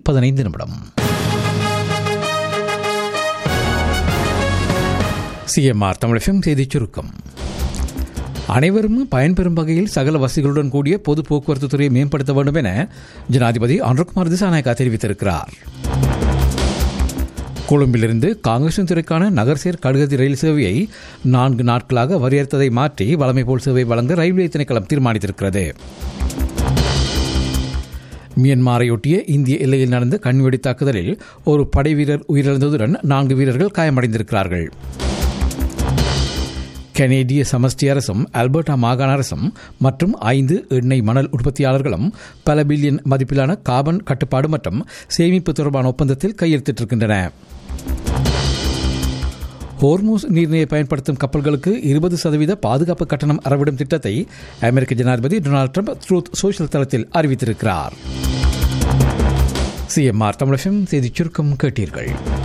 பதினைந்து நிமிடம் சிஎம்ஆர் தமிழகம் செய்திச் சுருக்கம் அனைவரும் பயன்பெறும் வகையில் சகல வசதிகளுடன் கூடிய பொது போக்குவரத்து துறையை மேம்படுத்த வேண்டும் என ஜனாதிபதி அனுர்குமார் திசாநாயக்கா தெரிவித்திருக்கிறார் கொழும்பிலிருந்து காங்கிரசின் துறைக்கான நகர்சேர் கடுகதி ரயில் சேவையை நான்கு நாட்களாக வரையறுத்ததை மாற்றி வழமை போல் சேவை வழங்க ரயில்வே திணைக்களம் தீர்மானித்திருக்கிறது மியன்மாரையொட்டிய இந்திய எல்லையில் நடந்த கண்வெடி தாக்குதலில் ஒரு படை வீரர் உயிரிழந்ததுடன் நான்கு வீரர்கள் காயமடைந்திருக்கிறார்கள் கனேடிய சமஷ்டி அரசும் அல்பர்டா மாகாண அரசும் மற்றும் ஐந்து எண்ணெய் மணல் உற்பத்தியாளர்களும் பல பில்லியன் மதிப்பிலான கார்பன் கட்டுப்பாடு மற்றும் சேமிப்பு தொடர்பான ஒப்பந்தத்தில் கையெழுத்திட்டிருக்கின்றன ஹோர்மூஸ் நீர்நிலையை பயன்படுத்தும் கப்பல்களுக்கு இருபது சதவீத பாதுகாப்பு கட்டணம் அறவிடும் திட்டத்தை அமெரிக்க ஜனாதிபதி டொனால்டு ட்ரம்ப் ட்ரூத் சோஷியல் தளத்தில் அறிவித்திருக்கிறார் சிஎம்ஆர் தமிழகம் செய்திச் சுருக்கம் கேட்டீர்கள்